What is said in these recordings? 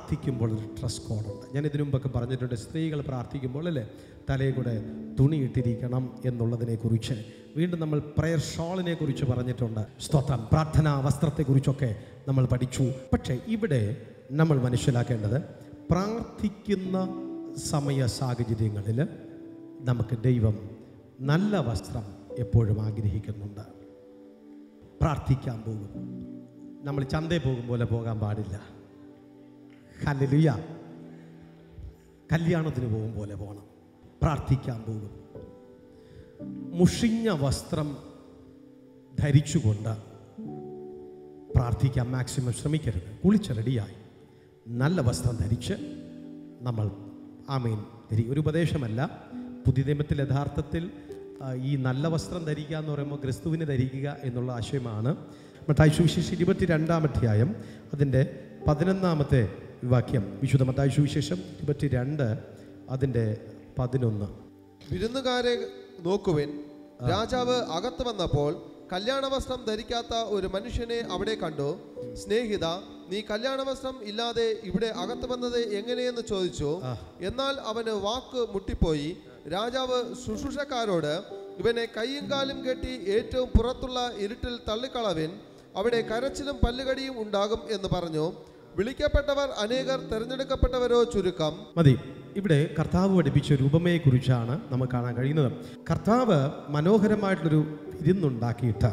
പ്രാർത്ഥിക്കുമ്പോൾ ഒരു ഡ്രസ് കോഡുണ്ട് ഞാൻ ഇതിനു മുമ്പൊക്കെ പറഞ്ഞിട്ടുണ്ട് സ്ത്രീകൾ പ്രാർത്ഥിക്കുമ്പോൾ അല്ലേ തലയിൽ കൂടെ തുണി ഇട്ടിരിക്കണം എന്നുള്ളതിനെ കുറിച്ച് വീണ്ടും നമ്മൾ പ്രയർ ഷോളിനെ കുറിച്ച് പറഞ്ഞിട്ടുണ്ട് സ്തോത്രം പ്രാർത്ഥനാ വസ്ത്രത്തെക്കുറിച്ചൊക്കെ നമ്മൾ പഠിച്ചു പക്ഷേ ഇവിടെ നമ്മൾ മനസ്സിലാക്കേണ്ടത് പ്രാർത്ഥിക്കുന്ന സമയ സാഹചര്യങ്ങളിൽ നമുക്ക് ദൈവം നല്ല വസ്ത്രം എപ്പോഴും ആഗ്രഹിക്കുന്നുണ്ട് പ്രാർത്ഥിക്കാൻ പോകും നമ്മൾ ചന്തയിൽ പോകും പോലെ പോകാൻ പാടില്ല ഹല്ലേലൂയ കല്യാണത്തിന് പോകും പോലെ പോകണം പ്രാർത്ഥിക്കാൻ പോകും മുഷിഞ്ഞ വസ്ത്രം ധരിച്ചുകൊണ്ട് പ്രാർത്ഥിക്കാൻ മാക്സിമം ശ്രമിക്കരുത് കുളിച്ച് റെഡിയായി നല്ല വസ്ത്രം ധരിച്ച് നമ്മൾ ആമീൻ ധരി ഒരു ഉപദേശമല്ല പുതിയ നിയമത്തിൽ യഥാർത്ഥത്തിൽ ആ, ഈ നല്ല വസ്ത്രം ധരിക്കുക എന്ന് പറയുമ്പോൾ ക്രിസ്തുവിനെ ധരിക്കുക എന്നുള്ള ആശയമാണ് മത്തായി സുവിശേഷം ഇരുപത്തി രണ്ടാം അധ്യായം അതിൻ്റെ പതിനൊന്നാമത്തെ വാക്യം വിശുദ്ധ മത്തായി സുവിശേഷം ഇരുപത്തി രണ്ട് അതിൻ്റെ പതിനൊന്ന് വിരുന്നുകാരെ നോക്കുവിൻ രാജാവ് അകത്ത് വന്നപ്പോൾ കല്യാണ വസ്ത്രം ധരിക്കാത്ത ഒരു മനുഷ്യനെ അവിടെ കണ്ടു സ്നേഹിത നീ കല്യാണ വസ്ത്രം ഇല്ലാതെ ഇവിടെ അകത്ത് വന്നത് എങ്ങനെയെന്ന് ചോദിച്ചു എന്നാൽ അവന് വാക്ക് മുട്ടിപ്പോയി രാജാവ് ശുശ്രൂഷക്കാരോട് ഇവനെ കൈയും കാലും കെട്ടി ഏറ്റവും പുറത്തുള്ള ഇരുട്ടിൽ തള്ളിക്കളവിൻ അവിടെ കരച്ചിലും പല്ലുകടിയും ഉണ്ടാകും എന്ന് പറഞ്ഞു വിളിക്കപ്പെട്ടവർ അനേകർ തെരഞ്ഞെടുക്കപ്പെട്ടവരോ ചുരുക്കം മതി ഇവിടെ കർത്താവ് പഠിപ്പിച്ച ഒരു ഉപമയെക്കുറിച്ചാണ് നമുക്ക് കാണാൻ കഴിയുന്നത് കർത്താവ് മനോഹരമായിട്ടുള്ളൊരു വിരുന്നുണ്ടാക്കിയിട്ട്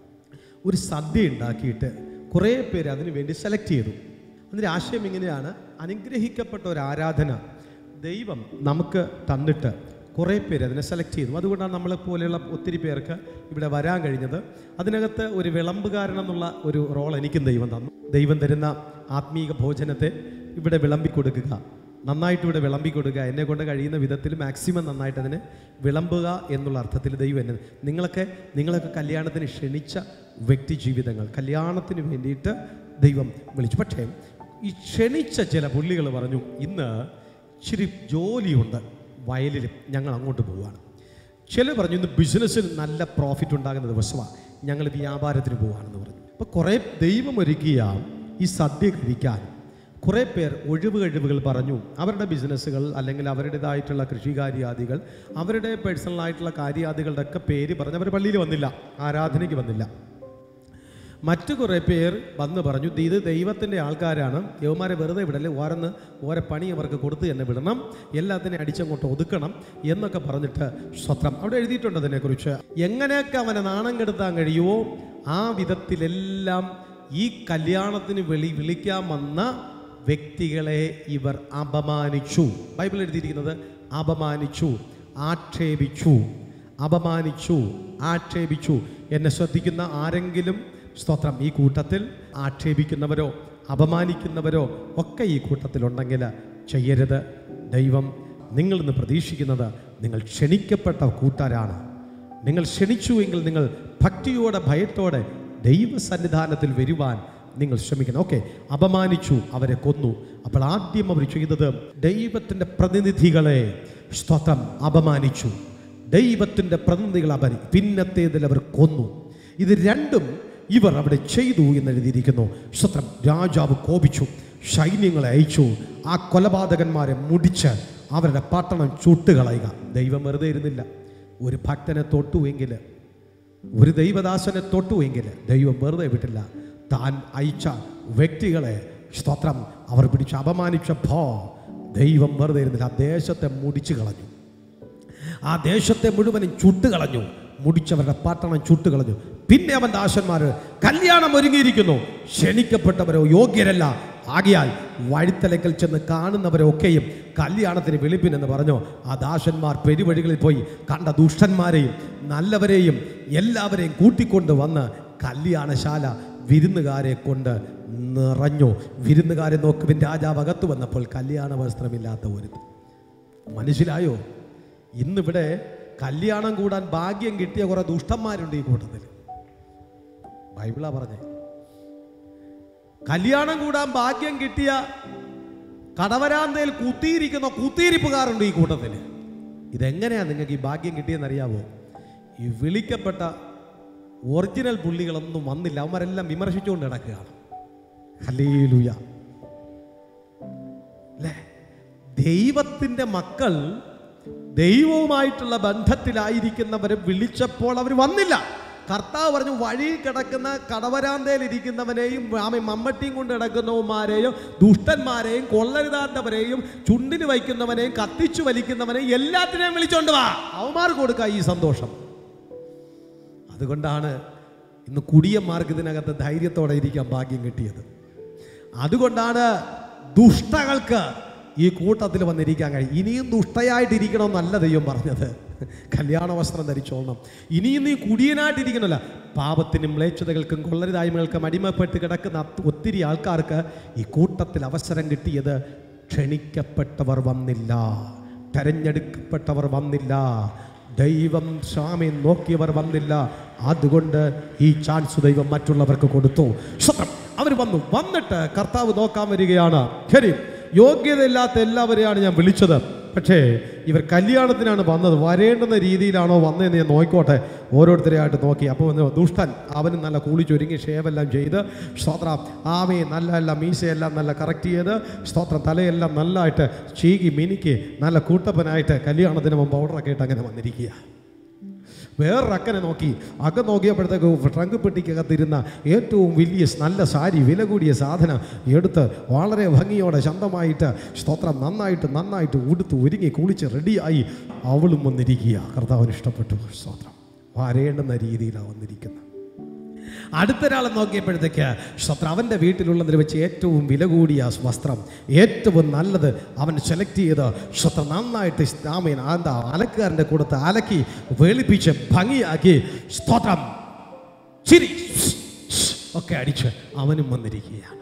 ഒരു സദ്യ ഉണ്ടാക്കിയിട്ട് കുറേ പേര് അതിനു വേണ്ടി സെലക്ട് ചെയ്തു അതിൻ്റെ ആശയം ഇങ്ങനെയാണ് അനുഗ്രഹിക്കപ്പെട്ട ഒരു ആരാധന ദൈവം നമുക്ക് തന്നിട്ട് കുറേ പേര് അതിനെ സെലക്ട് ചെയ്തു അതുകൊണ്ടാണ് നമ്മളെ പോലെയുള്ള ഒത്തിരി പേർക്ക് ഇവിടെ വരാൻ കഴിഞ്ഞത് അതിനകത്ത് ഒരു വിളമ്പുകാരൻ എന്നുള്ള ഒരു റോൾ എനിക്കും ദൈവം തന്നു ദൈവം തരുന്ന ആത്മീക ഭോജനത്തെ ഇവിടെ വിളമ്പി കൊടുക്കുക നന്നായിട്ട് ഇവിടെ വിളമ്പി കൊടുക്കുക എന്നെ കൊണ്ട് കഴിയുന്ന വിധത്തിൽ മാക്സിമം നന്നായിട്ട് അതിനെ വിളമ്പുക എന്നുള്ള അർത്ഥത്തിൽ ദൈവം എന്നെ നിങ്ങളൊക്കെ നിങ്ങളൊക്കെ കല്യാണത്തിന് ക്ഷണിച്ച വ്യക്തി ജീവിതങ്ങൾ കല്യാണത്തിന് വേണ്ടിയിട്ട് ദൈവം വിളിച്ചു പക്ഷേ ഈ ക്ഷണിച്ച ചില പുള്ളികൾ പറഞ്ഞു ഇന്ന് ഇച്ചിരി ജോലിയുണ്ട് വയലിലും ഞങ്ങൾ അങ്ങോട്ട് പോവുകയാണ് ചില പറഞ്ഞു ഇന്ന് ബിസിനസ്സിൽ നല്ല പ്രോഫിറ്റ് ഉണ്ടാകുന്ന ദിവസമാണ് ഞങ്ങൾ വ്യാപാരത്തിന് പോവുകയാണെന്ന് പറഞ്ഞു അപ്പോൾ കുറേ ദൈവം ഒരുക്കിയ ഈ സദ്യ കഴിക്കാൻ കുറേ പേർ ഒഴിവ് കഴിവുകൾ പറഞ്ഞു അവരുടെ ബിസിനസ്സുകൾ അല്ലെങ്കിൽ അവരുടേതായിട്ടുള്ള കൃഷികാര്യാദികൾ അവരുടെ പേഴ്സണലായിട്ടുള്ള കാര്യാദികളുടെ ഒക്കെ പേര് പറഞ്ഞ് അവർ പള്ളിയിൽ വന്നില്ല ആരാധനയ്ക്ക് വന്നില്ല മറ്റു കുറേ പേർ വന്ന് പറഞ്ഞു ഇത് ദൈവത്തിൻ്റെ ആൾക്കാരാണ് യവന്മാരെ വെറുതെ വിടല്ലേ ഓരന്ന് ഓരോ പണി അവർക്ക് കൊടുത്ത് തന്നെ വിടണം എല്ലാത്തിനെയും അടിച്ചങ്ങോട്ട് ഒതുക്കണം എന്നൊക്കെ പറഞ്ഞിട്ട് സ്വത്രം അവിടെ എഴുതിയിട്ടുണ്ട് അതിനെക്കുറിച്ച് എങ്ങനെയൊക്കെ അവനെ നാണം കെടുത്താൻ കഴിയുമോ ആ വിധത്തിലെല്ലാം ഈ കല്യാണത്തിന് വെളി വിളിക്കാൻ വന്ന വ്യക്തികളെ ഇവർ അപമാനിച്ചു ബൈബിൾ എഴുതിയിരിക്കുന്നത് അപമാനിച്ചു ആക്ഷേപിച്ചു അപമാനിച്ചു ആക്ഷേപിച്ചു എന്നെ ശ്രദ്ധിക്കുന്ന ആരെങ്കിലും സ്തോത്രം ഈ കൂട്ടത്തിൽ ആക്ഷേപിക്കുന്നവരോ അപമാനിക്കുന്നവരോ ഒക്കെ ഈ കൂട്ടത്തിലുണ്ടെങ്കിൽ ചെയ്യരുത് ദൈവം നിങ്ങൾ ഇന്ന് പ്രതീക്ഷിക്കുന്നത് നിങ്ങൾ ക്ഷണിക്കപ്പെട്ട കൂട്ടരാണ് നിങ്ങൾ ക്ഷണിച്ചുവെങ്കിൽ നിങ്ങൾ ഭക്തിയോടെ ഭയത്തോടെ ദൈവസന്നിധാനത്തിൽ വരുവാൻ നിങ്ങൾ ശ്രമിക്കണം ഓക്കെ അപമാനിച്ചു അവരെ കൊന്നു അപ്പോൾ ആദ്യം അവർ ചെയ്തത് ദൈവത്തിൻ്റെ പ്രതിനിധികളെ സ്തോത്രം അപമാനിച്ചു ദൈവത്തിൻ്റെ പ്രതിനിധികൾ അവൻ പിന്നത്തേതിൽ അവർ കൊന്നു ഇത് രണ്ടും ഇവർ അവിടെ ചെയ്തു എന്ന് എഴുതിയിരിക്കുന്നു സ്തോത്രം രാജാവ് കോപിച്ചു സൈന്യങ്ങളെ അയച്ചു ആ കൊലപാതകന്മാരെ മുടിച്ച് അവരുടെ പട്ടണം ചുട്ടുകളയുക ദൈവം വെറുതെ ഇരുന്നില്ല ഒരു ഭക്തനെ തൊട്ടുവെങ്കിൽ ഒരു ദൈവദാസനെ തൊട്ടുവെങ്കിൽ ദൈവം വെറുതെ വിട്ടില്ല താൻ അയച്ച വ്യക്തികളെ സ്തോത്രം അവർ പിടിച്ച് അപമാനിച്ചപ്പോ ദൈവം വെറുതെ ഇരുന്നില്ല ആ ദേശത്തെ മുടിച്ചു കളഞ്ഞു ആ ദേശത്തെ മുഴുവനും ചുട്ടുകളഞ്ഞു മുടിച്ചവരുടെ പട്ടണം ചുട്ടുകളഞ്ഞു പിന്നെ അവൻ ദാസന്മാർ കല്യാണം ഒരുങ്ങിയിരിക്കുന്നു ക്ഷണിക്കപ്പെട്ടവരോ യോഗ്യരല്ല ആകിയാൽ വഴിത്തലക്കൽ ചെന്ന് കാണുന്നവരൊക്കെയും കല്യാണത്തിന് വെളുപ്പിനെന്ന് പറഞ്ഞു ആ ദാസന്മാർ പെരുവഴികളിൽ പോയി കണ്ട ദുഷ്ടന്മാരെയും നല്ലവരെയും എല്ലാവരെയും കൂട്ടിക്കൊണ്ട് വന്ന് കല്യാണശാല വിരുന്നുകാരെ കൊണ്ട് നിറഞ്ഞു വിരുന്നുകാരെ നോക്കുവിൻ രാജാവ് അകത്ത് വന്നപ്പോൾ കല്യാണ വസ്ത്രമില്ലാത്ത ഒരു മനസ്സിലായോ ഇന്നിവിടെ കല്യാണം കൂടാൻ ഭാഗ്യം കിട്ടിയ കുറെ ദുഷ്ടന്മാരുണ്ട് ഈ കൂട്ടത്തിൽ ബൈബിളാ പറഞ്ഞേ കല്യാണം കൂടാൻ ഭാഗ്യം കിട്ടിയ കടവരാന്തയിൽ കുത്തിയിരിക്കുന്ന കുത്തിയിരിപ്പുകാരുണ്ട് ഈ കൂട്ടത്തിൽ ഇതെങ്ങനെയാ നിങ്ങൾക്ക് ഈ ഭാഗ്യം കിട്ടിയെന്നറിയാവോ ഈ വിളിക്കപ്പെട്ട ഒറിജിനൽ പുള്ളികളൊന്നും വന്നില്ല അവന്മാരെല്ലാം വിമർശിച്ചുകൊണ്ട് കിടക്കുകയാണ് ഹല്ലേലൂയ ദൈവത്തിൻ്റെ മക്കൾ ദൈവവുമായിട്ടുള്ള ബന്ധത്തിലായിരിക്കുന്നവരെ വിളിച്ചപ്പോൾ അവർ വന്നില്ല കർത്താവ് പറഞ്ഞു വഴി കിടക്കുന്ന കടവരാന്തയിൽ ഇരിക്കുന്നവനെയും ആമ മമ്മട്ടിയും കൊണ്ട് കിടക്കുന്നവന്മാരെയും ദുഷ്ടന്മാരെയും കൊള്ളരുതാത്തവരെയും ചുണ്ടിന് വയ്ക്കുന്നവനെയും കത്തിച്ചു വലിക്കുന്നവനെയും എല്ലാത്തിനെയും വിളിച്ചോണ്ട് വാ അവന്മാർക്ക് കൊടുക്കുക ഈ സന്തോഷം അതുകൊണ്ടാണ് ഇന്ന് കുടിയന്മാർക്ക് ഇതിനകത്ത് ധൈര്യത്തോടെ ഇരിക്കാൻ ഭാഗ്യം കിട്ടിയത് അതുകൊണ്ടാണ് ദുഷ്ടകൾക്ക് ഈ കൂട്ടത്തിൽ വന്നിരിക്കാൻ കഴിയും ഇനിയും ദുഷ്ടയായിട്ടിരിക്കണമെന്നല്ല ദൈവം പറഞ്ഞത് കല്യാണ വസ്ത്രം ധരിച്ചോളണം ഇനിയും നീ കുടിയനായിട്ടിരിക്കണമല്ല പാപത്തിനും മ്ലേച്ഛതകൾക്കും കൊള്ളരുതായ്മകൾക്കും അടിമപ്പെട്ട് കിടക്കുന്ന അത് ഒത്തിരി ആൾക്കാർക്ക് ഈ കൂട്ടത്തിൽ അവസരം കിട്ടിയത് ക്ഷണിക്കപ്പെട്ടവർ വന്നില്ല തെരഞ്ഞെടുക്കപ്പെട്ടവർ വന്നില്ല ദൈവം സ്വാമി നോക്കിയവർ വന്നില്ല അതുകൊണ്ട് ഈ ചാൻസ് ദൈവം മറ്റുള്ളവർക്ക് കൊടുത്തു സ്വത്രം അവർ വന്നു വന്നിട്ട് കർത്താവ് നോക്കാൻ വരികയാണ് ശരി യോഗ്യതയില്ലാത്ത എല്ലാവരെയാണ് ഞാൻ വിളിച്ചത് പക്ഷേ ഇവർ കല്യാണത്തിനാണ് വന്നത് വരേണ്ടുന്ന രീതിയിലാണോ വന്നതെന്ന് ഞാൻ നോക്കിക്കോട്ടെ ഓരോരുത്തരെയായിട്ട് നോക്കി അപ്പോൾ വന്നു ദുഷ്ടൻ അവന് നല്ല കുളിച്ചൊരുങ്ങി ഷേവെല്ലാം ചെയ്ത് സ്തോത്രം ആമയെ നല്ല എല്ലാം മീശയെല്ലാം നല്ല കറക്റ്റ് ചെയ്ത് സ്തോത്രം തലയെല്ലാം നല്ലതായിട്ട് ചീകി മിനുക്കി നല്ല കൂട്ടപ്പനായിട്ട് കല്യാണത്തിന് മുമ്പ് പൗഡറൊക്കെ ഇട്ട് അങ്ങനെ വന്നിരിക്കുക വേറൊരു അക്കനെ നോക്കി അക്ക നോക്കിയപ്പോഴത്തേക്ക് ട്രങ്ക് പെട്ടിക്കകത്തിരുന്ന ഏറ്റവും വലിയ നല്ല സാരി വില കൂടിയ സാധനം എടുത്ത് വളരെ ഭംഗിയോടെ ശാന്തമായിട്ട് സ്തോത്രം നന്നായിട്ട് നന്നായിട്ട് ഉടുത്ത് ഒരുങ്ങി കുളിച്ച് റെഡിയായി അവളും വന്നിരിക്കുക കർത്താവിന് ഇഷ്ടപ്പെട്ടു സ്തോത്രം വരേണ്ടുന്ന രീതിയിലാണ് വന്നിരിക്കുന്നത് അടുത്തൊരാളെ നോക്കിയപ്പോഴത്തേക്ക് സ്തോത്രം അവൻ്റെ വീട്ടിലുള്ളതിൽ വെച്ച് ഏറ്റവും വില കൂടിയ വസ്ത്രം ഏറ്റവും നല്ലത് അവൻ സെലക്ട് ചെയ്ത് സ്തോത്രം നന്നായിട്ട് ആമീൻ എന്താ അലക്കുകാരൻ്റെ കൂടത്ത് അലക്കി വെളുപ്പിച്ച് ഭംഗിയാക്കി സ്തോത്രം ചിരി ഒക്കെ അടിച്ച് അവനും വന്നിരിക്കുകയാണ്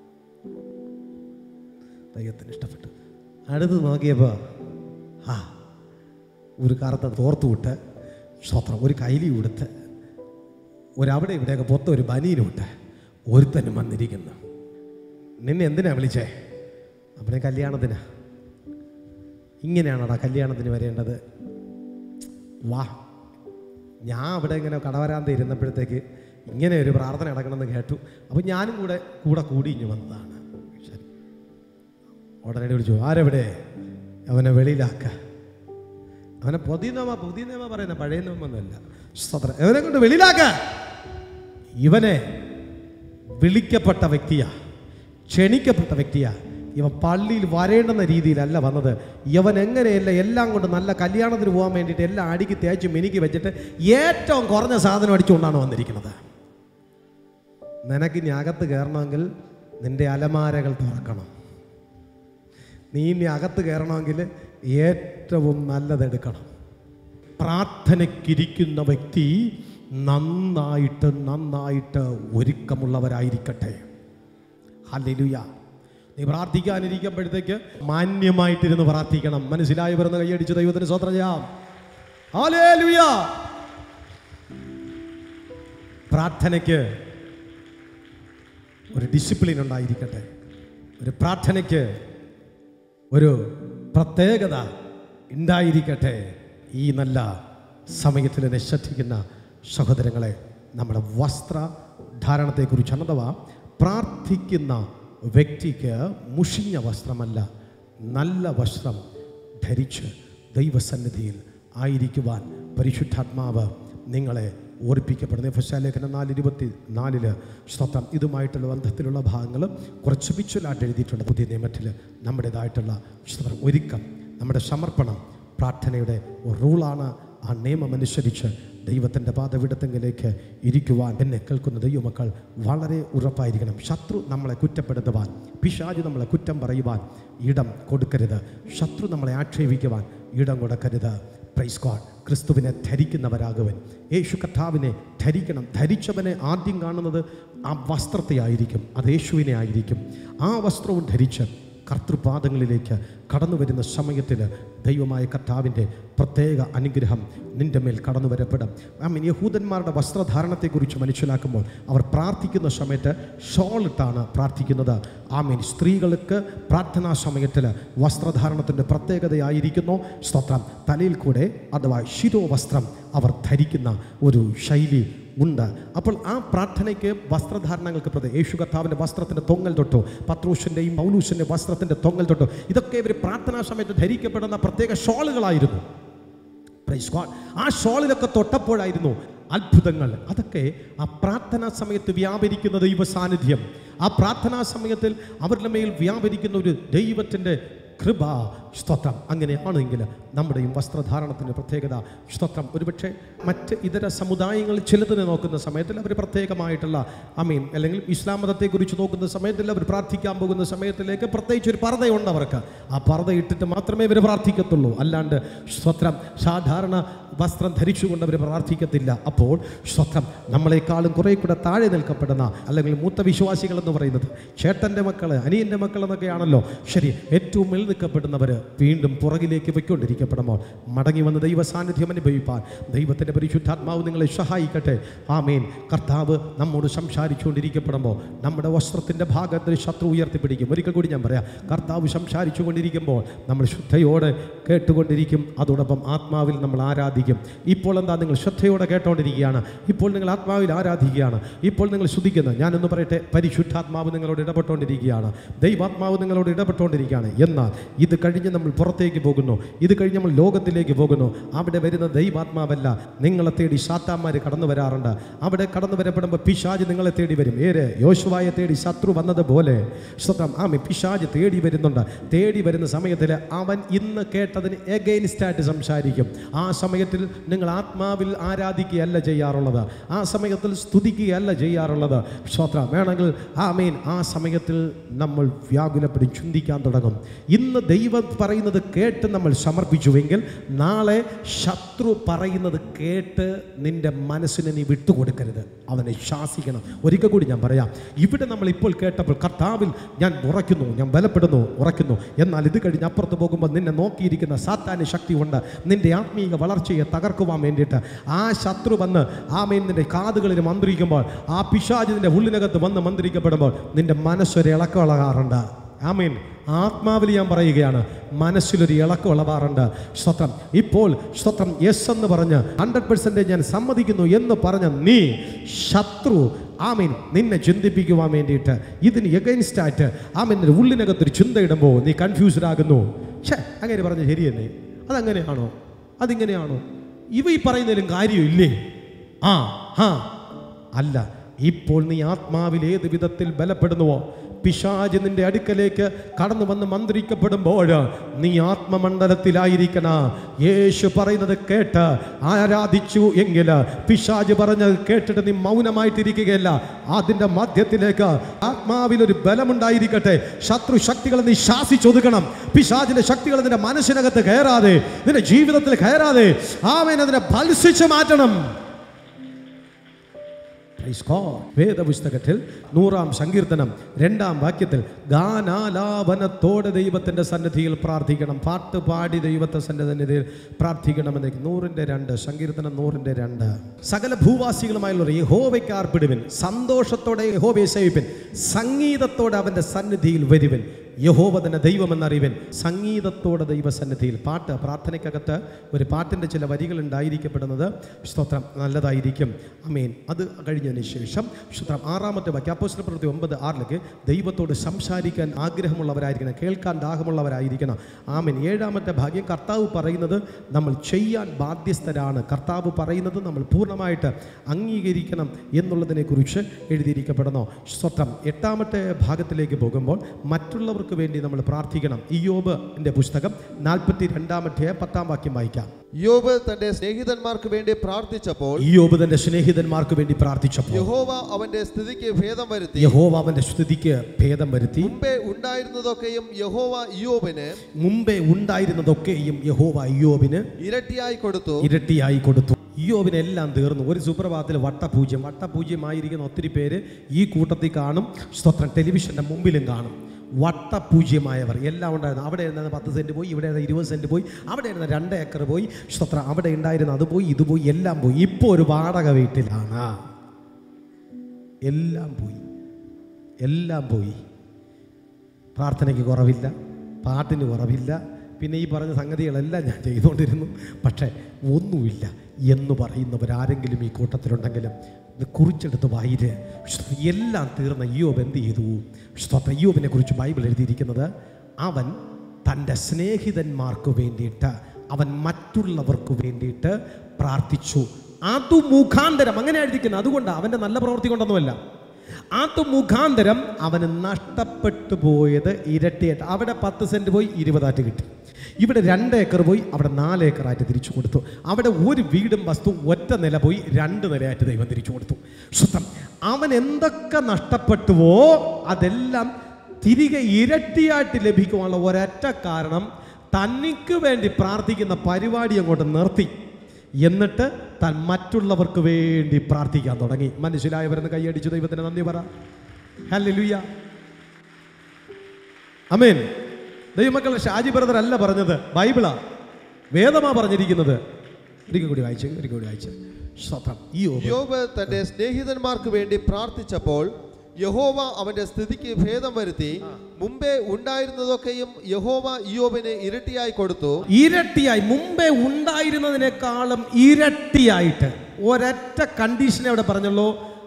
ദൈവത്തിന് ഇഷ്ടപ്പെട്ടു അടുത്ത് നോക്കിയപ്പോൾ ആ ഒരു കറുത്ത തോർത്ത് വിട്ട് സ്തോത്രം ഒരു കൈലി കൊടുത്ത് ഒരവിടെ ഇവിടെയൊക്കെ പൊത്ത ഒരു ബനീനും ഇട്ട് ഒരുത്തനും വന്നിരിക്കുന്നു നിന്നെ എന്തിനാ വിളിച്ചേ അവിടെ കല്യാണത്തിനാ ഇങ്ങനെയാണോടാ കല്യാണത്തിന് വരേണ്ടത് വാ ഞാൻ അവിടെ ഇങ്ങനെ കടവരാന്ത ഇരുന്നപ്പോഴത്തേക്ക് ഇങ്ങനെ ഒരു പ്രാർത്ഥന നടക്കണമെന്ന് കേട്ടു അപ്പോൾ ഞാനും കൂടെ കൂടെ കൂടി ഇഞ്ഞ് വന്നതാണ് ശരി ഉടനെ വിളിച്ചു ആരെവിടെ അവനെ വെളിയിലാക്ക അവനെ പുതിയ നിയമ പുതിയ നിയമ പറയുന്ന പഴയ നിയമമൊന്നുമല്ല സ്തോത്രം അവനെ കൊണ്ട് വെളിയിലാക്ക ഇവനെ വിളിക്കപ്പെട്ട വ്യക്തിയാ ക്ഷണിക്കപ്പെട്ട വ്യക്തിയാ ഇവൻ പള്ളിയിൽ വരേണ്ടുന്ന രീതിയിലല്ല വന്നത് ഇവൻ എങ്ങനെയല്ല എല്ലാം കൊണ്ട് നല്ല കല്യാണത്തിന് പോകാൻ വേണ്ടിയിട്ട് എല്ലാം അടിക്ക് തേച്ച് മിനുക്കി വെച്ചിട്ട് ഏറ്റവും കുറഞ്ഞ സാധനം അടിച്ചുകൊണ്ടാണ് വന്നിരിക്കുന്നത് നിനക്ക് ഇനി അകത്ത് കയറണമെങ്കിൽ നിന്റെ അലമാരകൾ തുറക്കണം നീ ഇനി അകത്ത് കയറണമെങ്കിൽ ഏറ്റവും നല്ലതെടുക്കണം പ്രാർത്ഥനയ്ക്കിരിക്കുന്ന വ്യക്തി നന്നായിട്ട് നന്നായിട്ട് ഒരുക്കമുള്ളവരായിരിക്കട്ടെ ഹല്ലേലൂയ നീ പ്രാർത്ഥിക്കാനിരിക്കുമ്പോഴത്തേക്ക് മാന്യമായിട്ടിരുന്ന് പ്രാർത്ഥിക്കണം മനസ്സിലായി വരുന്ന കൈയടിച്ച് ദൈവത്തിന് സ്വത്രം ചെയ്യാം ഹല്ലേലൂയ പ്രാർത്ഥനയ്ക്ക് ഒരു ഡിസിപ്ലിൻ ഉണ്ടായിരിക്കട്ടെ ഒരു പ്രാർത്ഥനയ്ക്ക് ഒരു പ്രത്യേകത ഉണ്ടായിരിക്കട്ടെ ഈ നല്ല സമയത്തിൽ എന്നെ ശ്രദ്ധിക്കുന്ന സഹോദരങ്ങളെ നമ്മുടെ വസ്ത്ര ധാരണത്തെക്കുറിച്ചാണ് അഥവാ പ്രാർത്ഥിക്കുന്ന വ്യക്തിക്ക് മുഷിഞ്ഞ വസ്ത്രമല്ല നല്ല വസ്ത്രം ധരിച്ച് ദൈവസന്നിധിയിൽ ആയിരിക്കുവാൻ പരിശുദ്ധാത്മാവ് നിങ്ങളെ ഓർപ്പിക്കപ്പെടുന്നു ഫശാലേഖനം നാല് ഇരുപത്തി നാലില് സ്തോത്രം ഇതുമായിട്ടുള്ള ബന്ധത്തിലുള്ള ഭാഗങ്ങൾ കുറച്ച് വിച്വലായിട്ട് എഴുതിയിട്ടുണ്ട് പുതിയ നിയമത്തിൽ നമ്മുടേതായിട്ടുള്ള സ്തോത്രം ഒരുക്കം നമ്മുടെ സമർപ്പണം പ്രാർത്ഥനയുടെ ഒരു റൂളാണ് ആ നിയമം അനുസരിച്ച് ദൈവത്തിൻ്റെ പാതവിടത്തെങ്കിലേക്ക് ഇരിക്കുവാൻ എന്നെ കേൾക്കുന്ന ദൈവമക്കൾ വളരെ ഉറപ്പായിരിക്കണം ശത്രു നമ്മളെ കുറ്റപ്പെടുത്തുവാൻ പിശാജ് നമ്മളെ കുറ്റം പറയുവാൻ ഇടം കൊടുക്കരുത് ശത്രു നമ്മളെ ആക്ഷേപിക്കുവാൻ ഇടം കൊടുക്കരുത് പ്രൈസ് ഗോഡ് ക്രിസ്തുവിനെ ധരിക്കുന്നവരാകുവൻ യേശു കർത്താവിനെ ധരിക്കണം ധരിച്ചവനെ ആദ്യം കാണുന്നത് ആ വസ്ത്രത്തെ ആയിരിക്കും അത് യേശുവിനെ ആയിരിക്കും ആ വസ്ത്രവും ധരിച്ച് കർത്തൃപാദങ്ങളിലേക്ക് കടന്നു വരുന്ന സമയത്തിൽ ദൈവമായ കർത്താവിൻ്റെ പ്രത്യേക അനുഗ്രഹം നിൻ്റെ മേൽ കടന്നു വരപ്പെടും ഐ മീൻ യഹൂദന്മാരുടെ വസ്ത്രധാരണത്തെക്കുറിച്ച് മനസ്സിലാക്കുമ്പോൾ അവർ പ്രാർത്ഥിക്കുന്ന സമയത്ത് ഷോൾ ഇട്ടാണ് പ്രാർത്ഥിക്കുന്നത് ആ മീൻ സ്ത്രീകൾക്ക് പ്രാർത്ഥനാ സമയത്തിൽ വസ്ത്രധാരണത്തിൻ്റെ പ്രത്യേകതയായിരിക്കുന്നു സ്തോത്രം തലയിൽ കൂടെ അഥവാ ശിരോ വസ്ത്രം അവർ ധരിക്കുന്ന ഒരു ശൈലി ഉണ്ട് അപ്പോൾ ആ പ്രാർത്ഥനയ്ക്ക് വസ്ത്രധാരണങ്ങൾക്ക് പ്രതി യേശു കർത്താവിൻ്റെ വസ്ത്രത്തിൻ്റെ തൊങ്ങൽ തൊട്ടോ പത്രൂഷിൻ്റെയും പൗലൂഷിൻ്റെ വസ്ത്രത്തിൻ്റെ തൊങ്ങൽ തൊട്ടോ ഇതൊക്കെ ഇവർ പ്രാർത്ഥനാ സമയത്ത് ധരിക്കപ്പെടുന്ന പ്രത്യേക ഷോളുകളായിരുന്നു പ്രൈസ് ഗോഡ് ആ ഷോളിലൊക്കെ തൊട്ടപ്പോഴായിരുന്നു അത്ഭുതങ്ങൾ അതൊക്കെ ആ പ്രാർത്ഥനാ സമയത്ത് വ്യാപരിക്കുന്ന ദൈവ സാന്നിധ്യം ആ പ്രാർത്ഥനാ സമയത്തിൽ അവരുടെ മേൽ വ്യാപരിക്കുന്ന ഒരു ദൈവത്തിൻ്റെ കൃപ സ്തോത്രം അങ്ങനെയാണെങ്കിൽ നമ്മുടെയും വസ്ത്രധാരണത്തിൻ്റെ പ്രത്യേകത സ്തോത്രം ഒരുപക്ഷെ മറ്റ് ഇതര സമുദായങ്ങൾ ചിലതിനെ നോക്കുന്ന സമയത്തിൽ അവർ പ്രത്യേകമായിട്ടുള്ള അമീൻ അല്ലെങ്കിൽ ഇസ്ലാം മതത്തെക്കുറിച്ച് നോക്കുന്ന സമയത്തിൽ അവർ പ്രാർത്ഥിക്കാൻ പോകുന്ന സമയത്തിലേക്ക് പ്രത്യേകിച്ച് ഒരു പർദ്ദയുണ്ട് അവർക്ക് ആ പർദ്ദ ഇട്ടിട്ട് മാത്രമേ ഇവർ പ്രാർത്ഥിക്കത്തുള്ളൂ അല്ലാണ്ട് സ്തോത്രം സാധാരണ വസ്ത്രം ധരിച്ചുകൊണ്ട് അവർ പ്രാർത്ഥിക്കത്തില്ല അപ്പോൾ സ്വത്രം നമ്മളെക്കാളും കുറേ കൂടെ താഴെ നിൽക്കപ്പെടുന്ന അല്ലെങ്കിൽ മൂത്ത വിശ്വാസികൾ എന്ന് പറയുന്നത് ചേട്ടൻ്റെ മക്കൾ അനിയൻ്റെ മക്കൾ എന്നൊക്കെയാണല്ലോ ശരി ഏറ്റവും മേൽ നിൽക്കപ്പെടുന്നവർ വീണ്ടും പുറകിലേക്ക് പൊയ്ക്കൊണ്ടിരിക്കപ്പെടുമ്പോൾ മടങ്ങി വന്ന് ദൈവ സാന്നിധ്യം അനുഭവിപ്പാൻ ദൈവത്തിൻ്റെ പരിശുദ്ധാത്മാവ് നിങ്ങളെ സഹായിക്കട്ടെ ആമേൻ കർത്താവ് നമ്മോട് സംസാരിച്ചുകൊണ്ടിരിക്കപ്പെടുമ്പോൾ നമ്മുടെ വസ്ത്രത്തിൻ്റെ ഭാഗത്തിൽ ശത്രു ഉയർത്തിപ്പിടിക്കും ഒരിക്കൽ കൂടി ഞാൻ പറയാം കർത്താവ് സംസാരിച്ചു കൊണ്ടിരിക്കുമ്പോൾ നമ്മൾ ശ്രദ്ധയോടെ കേട്ടുകൊണ്ടിരിക്കും അതോടൊപ്പം ആത്മാവിൽ നമ്മൾ ആരാധിക്കും ഇപ്പോൾ എന്താ നിങ്ങൾ ശ്രദ്ധയോടെ കേട്ടോണ്ടിരിക്കുകയാണ് ഇപ്പോൾ നിങ്ങൾ ആത്മാവിൽ ആരാധിക്കുകയാണ് ഇപ്പോൾ നിങ്ങൾ ശ്രുതിക്കുന്നത് ഞാനൊന്ന് പറയട്ടെ പരിശുദ്ധാത്മാവ് നിങ്ങളോട് ഇടപെട്ടുകൊണ്ടിരിക്കുകയാണ് ദൈവാത്മാവ് നിങ്ങളോട് ഇടപെട്ടുകൊണ്ടിരിക്കുകയാണ് എന്നാൽ ഇത് കഴിഞ്ഞ് നമ്മൾ പുറത്തേക്ക് പോകുന്നു ഇത് കഴിഞ്ഞ് നമ്മൾ ലോകത്തിലേക്ക് പോകുന്നു അവിടെ വരുന്ന ദൈവാത്മാവല്ല നിങ്ങളെ തേടി സാത്താന്മാർ കടന്നു വരാറുണ്ട് അവിടെ കടന്നു വരപ്പെടുമ്പോൾ പിശാജ് നിങ്ങളെ തേടി വരും ഏര് യോശുവായെ തേടി ശത്രു വന്നതുപോലെ സ്വന്തം ആമി പിശാജ് തേടി വരുന്നുണ്ട് തേടി വരുന്ന സമയത്തിൽ അവൻ ഇന്ന് കേട്ടതിന് എഗെയിൻസ്റ്റ് ആയിട്ട് സംസാരിക്കും ആ സമയത്തിൽ നിങ്ങൾ ആത്മാവിൽ ആരാധിക്കുകയല്ല ചെയ്യാറുള്ളത് ആ സമയത്തിൽ സ്തുതിക്കുകയല്ല ചെയ്യാറുള്ളത് സ്വത്രം വേണമെങ്കിൽ ആമീൻ ആ സമയത്തിൽ നമ്മൾ വ്യാകുലപ്പെടി ചിന്തിക്കാൻ തുടങ്ങും ഇന്ന് ദൈവം പറയുന്നത് കേട്ട് നമ്മൾ സമർപ്പിച്ചുവെങ്കിൽ നാളെ ശത്രു പറയുന്നത് കേട്ട് നിന്റെ മനസ്സിനെ നീ വിട്ടുകൊടുക്കരുത് അവനെ ശാസിക്കണം ഒരിക്കൽ കൂടി ഞാൻ പറയാം ഇവിടെ നമ്മൾ ഇപ്പോൾ കേട്ടപ്പോൾ കർത്താവിൽ ഞാൻ ഉറയ്ക്കുന്നു ഞാൻ ബലപ്പെടുന്നു ഉറയ്ക്കുന്നു എന്നാൽ ഇത് കഴിഞ്ഞ് അപ്പുറത്ത് പോകുമ്പോൾ നിന്നെ നോക്കിയിരിക്കുന്ന സാത്താന് ശക്തി ഉണ്ട് നിന്റെ ആത്മീയ വളർച്ചയെ തകർക്കുവാൻ വേണ്ടിയിട്ട് ആ ശത്രു വന്ന് ആമേൻ നിന്റെ കാതുകളിൽ മന്ത്രിക്കുമ്പോൾ ആ പിശാജ് നിന്റെ ഉള്ളിനകത്ത് വന്ന് മന്ത്രിക്കപ്പെടുമ്പോൾ നിന്റെ മനസ്സൊരു ഇളക്കം ഇളകാറുണ്ട് ആമീൻ ആത്മാവിൽ ഞാൻ പറയുകയാണ് മനസ്സിലൊരു ഇളക്കം ഇളവാറുണ്ട് സ്വത്രം ഇപ്പോൾ സ്വത്രം യെസ് എന്ന് പറഞ്ഞ് ഹൺഡ്രഡ് പെർസെൻറ്റേജ് ഞാൻ സമ്മതിക്കുന്നു എന്ന് പറഞ്ഞ നീ ശത്രു ആമീൻ നിന്നെ ചിന്തിപ്പിക്കുവാൻ വേണ്ടിയിട്ട് ഇതിന് എഗൈൻസ്റ്റ് ആയിട്ട് ആമീൻ നിന്റെ ഉള്ളിനകത്തൊരു ചിന്തയിടുമ്പോൾ നീ കൺഫ്യൂസ്ഡ് ആകുന്നു ഛേ അങ്ങനെ പറഞ്ഞ ശരിയല്ലേ അതങ്ങനെയാണോ അതിങ്ങനെയാണോ ഇവ ഈ പറയുന്നതിലും കാര്യമില്ലേ ആ ഹാ അല്ല ഇപ്പോൾ നീ ആത്മാവിൽ ഏത് വിധത്തിൽ ബലപ്പെടുന്നുവോ പിശാജ് നിന്റെ അടുക്കലേക്ക് കടന്നു വന്ന് മന്ത്രിക്കപ്പെടുമ്പോൾ നീ ആത്മമണ്ഡലത്തിലായിരിക്കണ യേശു പറയുന്നത് കേട്ട് ആരാധിച്ചു എങ്കിൽ പിശാജ് പറഞ്ഞത് കേട്ടിട്ട് നീ മൗനമായിട്ടിരിക്കുകയല്ല അതിൻ്റെ മധ്യത്തിലേക്ക് ആത്മാവിൽ ഒരു ബലമുണ്ടായിരിക്കട്ടെ ശത്രു ശക്തികളെ നീ ശാസിച്ചൊതുക്കണം പിശാജിന്റെ ശക്തികൾ നിന്റെ മനസ്സിനകത്ത് കയറാതെ നിന്റെ ജീവിതത്തിൽ കയറാതെ ആവേൻ അതിനെ ഭത്സിച്ച് മാറ്റണം Praise God. വേദപുസ്തകത്തിൽ നൂറാം സങ്കീർത്തനം രണ്ടാം വാക്യത്തിൽ ഗാനാലാപനത്തോടെ ദൈവത്തിൻ്റെ സന്നിധിയിൽ പ്രാർത്ഥിക്കണം പാട്ട് പാടി ദൈവത്തെ സന്നിധിയിൽ പ്രാർത്ഥിക്കണമെന്ന് നൂറിൻ്റെ രണ്ട് സങ്കീർത്തനം നൂറിൻ്റെ രണ്ട് സകല ഭൂവാസികളുമായുള്ള ഒരു യഹോവയ്ക്ക് ആർപ്പിടുവിൻ സന്തോഷത്തോടെ യഹോവയെ സേവിപ്പിൻ സംഗീതത്തോടെ അവൻ്റെ സന്നിധിയിൽ വരുവിൻ യഹോവ തന്നെ ദൈവമെന്നറിവൻ സംഗീതത്തോടെ ദൈവസന്നിധിയിൽ പാട്ട് പ്രാർത്ഥനയ്ക്കകത്ത് ഒരു പാട്ടിൻ്റെ ചില വരികൾ ഉണ്ടായിരിക്കപ്പെടുന്നത് സ്തോത്രം നല്ലതായിരിക്കും അമീൻ അത് കഴിഞ്ഞതിന് ശേഷം സ്തോത്രം ആറാമത്തെ വാക്യം അപ്പോസ്തല പ്രവൃത്തി ഒമ്പത് ആറിലേക്ക് ദൈവത്തോട് സംസാരിക്കാൻ ആഗ്രഹമുള്ളവരായിരിക്കണം കേൾക്കാൻ ദാഹമുള്ളവരായിരിക്കണം ആമീൻ ഏഴാമത്തെ ഭാഗ്യം കർത്താവ് പറയുന്നത് നമ്മൾ ചെയ്യാൻ ബാധ്യസ്ഥരാണ് കർത്താവ് പറയുന്നത് നമ്മൾ പൂർണ്ണമായിട്ട് അംഗീകരിക്കണം എന്നുള്ളതിനെക്കുറിച്ച് എഴുതിയിരിക്കപ്പെടുന്നു സ്തോത്രം എട്ടാമത്തെ ഭാഗത്തിലേക്ക് പോകുമ്പോൾ മറ്റുള്ളവർക്ക് വേണ്ടി നമ്മൾ പ്രാർത്ഥിക്കണം ഇയോബിൻ്റെ പുസ്തകം നാൽപ്പത്തി രണ്ടാമത്തെ പത്താം വാക്യം വായിക്കാം യോബ് തന്റെ സ്നേഹിതന്മാർക്ക് വേണ്ടി പ്രാർത്ഥിച്ചപ്പോൾ ഇയോബ് തന്റെ സ്നേഹിതന്മാർക്ക് വേണ്ടി പ്രാർത്ഥിച്ചപ്പോൾ യഹോവ അവന്റെ സ്ഥിതിക്ക് ഭേദം വരുത്തി യഹോവ അവന്റെ സ്തുതിക്ക് ഭേദം വരുത്തി മുമ്പേ ഉണ്ടായിരുന്നതൊക്കെയും യഹോവ യോബിന് മുമ്പേ ഉണ്ടായിരുന്നതൊക്കെയും യഹോവ ഇയോബിന് ഇരട്ടിയായി കൊടുത്തു ഇരട്ടിയായി കൊടുത്തു ഇയോബിന് എല്ലാം തീർന്നു ഒരു സുപ്രഭാതത്തിൽ വട്ടപൂജ്യം വട്ടപൂജ്യമായിരിക്കുന്ന ഒത്തിരി പേര് ഈ കൂട്ടത്തിൽ കാണും സ്തോത്രം ടെലിവിഷന്റെ മുമ്പിലും കാണും വട്ടപൂജ്യമായവർ എല്ലാം ഉണ്ടായിരുന്നു അവിടെ ഇരുന്ന പത്ത് സെൻറ്റ് പോയി ഇവിടെ ഇരുന്ന ഇരുപത് സെൻറ്റ് പോയി അവിടെ ഇരുന്ന രണ്ട് ഏക്കർ പോയി സ്തോത്രം അവിടെ ഉണ്ടായിരുന്ന അത് പോയി ഇത് പോയി എല്ലാം പോയി ഇപ്പോൾ ഒരു വാടക വീട്ടിലാണ് എല്ലാം പോയി എല്ലാം പോയി പ്രാർത്ഥനയ്ക്ക് കുറവില്ല പാട്ടിന് കുറവില്ല പിന്നെ ഈ പറഞ്ഞ സംഗതികളെല്ലാം ഞാൻ ചെയ്തുകൊണ്ടിരുന്നു പക്ഷേ ഒന്നുമില്ല എന്ന് പറയുന്നവരാരെങ്കിലും ഈ കൂട്ടത്തിലുണ്ടെങ്കിലും ഇത് കുറിച്ചെടുത്ത് വായിര് സ്തോത്രം. എല്ലാം തീർന്ന യോബ് എന്ത് ചെയ്തു സ്തോത്ര യോബിനെ കുറിച്ച് ബൈബിൾ എഴുതിയിരിക്കുന്നത് അവൻ തൻ്റെ സ്നേഹിതന്മാർക്ക് വേണ്ടിയിട്ട് അവൻ മറ്റുള്ളവർക്ക് വേണ്ടിയിട്ട് പ്രാർത്ഥിച്ചു അതു മുഖാന്തരം അങ്ങനെ എഴുതിക്കുന്നത് അതുകൊണ്ടാണ് അവൻ്റെ നല്ല പ്രവൃത്തി കൊണ്ടൊന്നുമല്ല അത് മുഖാന്തരം അവന് നഷ്ടപ്പെട്ടു പോയത് ഇരട്ടിയായിട്ട് അവിടെ പത്ത് സെൻറ്റ് പോയി ഇരുപതായിട്ട് കിട്ടി ഇവിടെ രണ്ട് ഏക്കർ പോയി അവിടെ നാല് ഏക്കറായിട്ട് തിരിച്ചു കൊടുത്തു അവിടെ ഒരു വീടും വസ്തു ഒറ്റ നില പോയി രണ്ട് നിലയായിട്ട് ദൈവം തിരിച്ചു കൊടുത്തു ശുദ്ധം അവൻ എന്തൊക്കെ നഷ്ടപ്പെട്ടുവോ അതെല്ലാം തിരികെ ഇരട്ടിയായിട്ട് ലഭിക്കുവാനുള്ള ഒരൊറ്റ കാരണം തനിക്ക് വേണ്ടി പ്രാർത്ഥിക്കുന്ന പരിപാടി അങ്ങോട്ട് നിർത്തി എന്നിട്ട് താൻ മറ്റുള്ളവർക്ക് വേണ്ടി പ്രാർത്ഥിക്കാൻ തുടങ്ങി മനസ്സിലായവരെന്ന് കൈയടിച്ചു ദൈവത്തിന് നന്ദി പറ ഹല്ലേലൂയ അമേൻ ദൈവമക്കളുടെ ഷാജി ബ്രദർ അല്ല പറഞ്ഞത് ബൈബിളാ വേദമാ പറഞ്ഞിരിക്കുന്നത് ഒരിക്കൽ കൂടി വായിച്ചു ഒരിക്കൽ കൂടി വായിച്ചു സ്വതം ഈ യോബ് യോബ് തന്റെ സ്നേഹിതന്മാർക്ക് വേണ്ടി പ്രാർത്ഥിച്ചപ്പോൾ യഹോവ അവന്റെ സ്ഥിതിക്ക് ഭേദം വരുത്തി മുമ്പേ ഉണ്ടായിരുന്നതൊക്കെയും യഹോവ യോബിന് ഇരട്ടിയായി കൊടുത്തു ഇരട്ടിയായി മുമ്പേ ഉണ്ടായിരുന്നതിനേക്കാളും ഇരട്ടിയായിട്ട് ഒരൊറ്റ കണ്ടീഷനെ അവിടെ പറഞ്ഞുള്ളൂ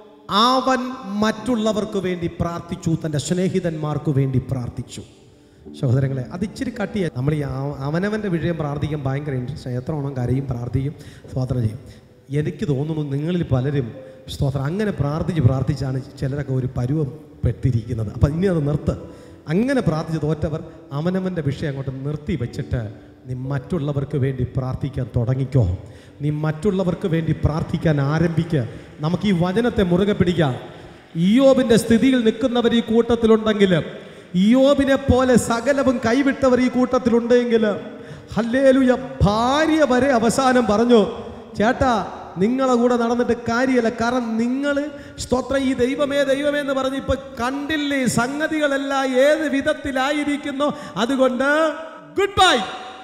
അവൻ മറ്റുള്ളവർക്ക് വേണ്ടി പ്രാർത്ഥിച്ചു തൻ്റെ സ്നേഹിതന്മാർക്ക് വേണ്ടി പ്രാർത്ഥിച്ചു സഹോദരങ്ങളെ അത് ഇച്ചിരി കട്ടിയായി നമ്മൾ ഈ ആ- അവനവൻ്റെ വിഷയം പ്രാർത്ഥിക്കാൻ ഭയങ്കര ഇൻട്രസ്റ്റ് എത്ര ഓണം കരയും പ്രാർത്ഥിക്കും സ്തോത്രം ചെയ്യും എനിക്ക് തോന്നുന്നു നിങ്ങളിൽ പലരും സ്തോത്രം അങ്ങനെ പ്രാർത്ഥിച്ച് പ്രാർത്ഥിച്ചാണ് ചിലരൊക്കെ ഒരു പരുവം പെട്ടിരിക്കുന്നത് അപ്പം ഇനി അത് നിർത്ത് അങ്ങനെ പ്രാർത്ഥിച്ച് തോറ്റവർ അവനവൻ്റെ വിഷയം അങ്ങോട്ട് നിർത്തി വെച്ചിട്ട് നീ മറ്റുള്ളവർക്ക് വേണ്ടി പ്രാർത്ഥിക്കാൻ തുടങ്ങിക്കോ നീ മറ്റുള്ളവർക്ക് വേണ്ടി പ്രാർത്ഥിക്കാൻ ആരംഭിക്കുക നമുക്ക് ഈ വചനത്തെ മുറുകെ പിടിക്കാം ഇയോബിൻ്റെ സ്ഥിതിയിൽ നിൽക്കുന്നവർ ഈ കൂട്ടത്തിലുണ്ടെങ്കിൽ ഇയോബിനെ പോലെ സകലവും കൈവിട്ടവർ ഈ കൂട്ടത്തിലുണ്ടെങ്കിൽ ഹല്ലേലുയ ഭാര്യ വരെ അവസാനം പറഞ്ഞു ചേട്ടാ നിങ്ങളെ കൂടെ നടന്നിട്ട് കാര്യമല്ല കാരണം നിങ്ങൾ സ്തോത്രം ഈ ദൈവമേ ദൈവമേ എന്ന് പറഞ്ഞ് ഇപ്പൊ കണ്ടില്ലേ സംഗതികളെല്ലാം ഏത് വിധത്തിലായിരിക്കുന്നു അതുകൊണ്ട് ഗുഡ് ബൈ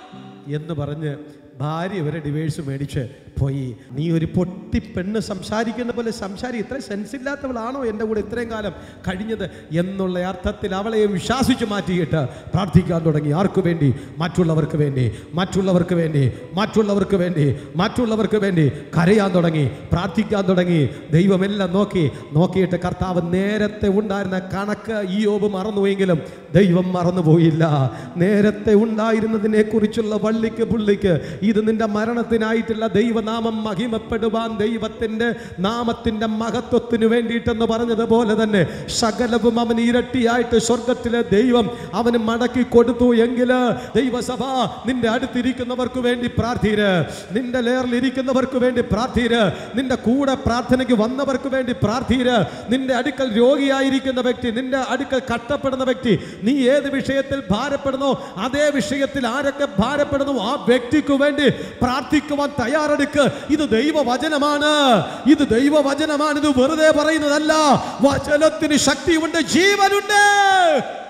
എന്ന് പറഞ്ഞ് ഭാര്യ വരെ ഡിവേഴ്സ് മേടിച്ച് പോയി നീ ഒരു പൊട്ടി പെണ്ണ് സംസാരിക്കുന്ന പോലെ സംസാരി ഇത്ര സെൻസ് ഇല്ലാത്തവളാണോ എൻ്റെ കൂടെ ഇത്രയും കാലം കഴിഞ്ഞത് എന്നുള്ള അർത്ഥത്തിൽ അവളെ വിശ്വാസിച്ച് മാറ്റിയിട്ട് പ്രാർത്ഥിക്കാൻ തുടങ്ങി ആർക്കു വേണ്ടി മറ്റുള്ളവർക്ക് വേണ്ടി മറ്റുള്ളവർക്ക് വേണ്ടി മറ്റുള്ളവർക്ക് വേണ്ടി മറ്റുള്ളവർക്ക് വേണ്ടി കരയാൻ തുടങ്ങി പ്രാർത്ഥിക്കാൻ തുടങ്ങി ദൈവമെല്ലാം നോക്കി നോക്കിയിട്ട് കർത്താവ് നേരത്തെ ഉണ്ടായിരുന്ന കണക്ക് ഈ യോബ് മറന്നുപോയെങ്കിലും ദൈവം മറന്നുപോയില്ല നേരത്തെ ഉണ്ടായിരുന്നതിനെ കുറിച്ചുള്ള വള്ളിക്ക് പുള്ളിക്ക് ഇത് നിന്റെ മരണത്തിനായിട്ടില്ല ദൈവനാമം മഹിമപ്പെടുവാൻ ദൈവത്തിൻ്റെ നാമത്തിൻ്റെ മഹത്വത്തിന് വേണ്ടിയിട്ടെന്ന് പറഞ്ഞതുപോലെ തന്നെ സകലവും അവന് ഇരട്ടിയായിട്ട് സ്വർഗത്തിലെ ദൈവം അവന് മടക്കി കൊടുത്തു എങ്കിൽ ദൈവസഭ നിന്റെ അടുത്തിരിക്കുന്നവർക്ക് വേണ്ടി പ്രാർത്ഥീര് നിന്റെ ലെയറിൽ ഇരിക്കുന്നവർക്ക് വേണ്ടി പ്രാർത്ഥീര് നിന്റെ കൂടെ പ്രാർത്ഥനയ്ക്ക് വന്നവർക്ക് വേണ്ടി പ്രാർത്ഥീര് നിന്റെ അടുക്കൽ രോഗിയായിരിക്കുന്ന വ്യക്തി നിന്റെ അടുക്കൽ കഷ്ടപ്പെടുന്ന വ്യക്തി നീ ഏത് വിഷയത്തിൽ ഭാരപ്പെടുന്നോ അതേ വിഷയത്തിൽ ആരൊക്കെ ഭാരപ്പെടുന്നു ആ വ്യക്തിക്ക് വേണ്ടി പ്രാർത്ഥിക്കുവാൻ തയ്യാറെടുക്ക് ഇത് ദൈവവചനമാണ് ഇത് ദൈവവചനമാണ് ഇത് വെറുതെ പറയുന്നതല്ല വചനത്തിന് ശക്തിയുണ്ട് ജീവനുണ്ട്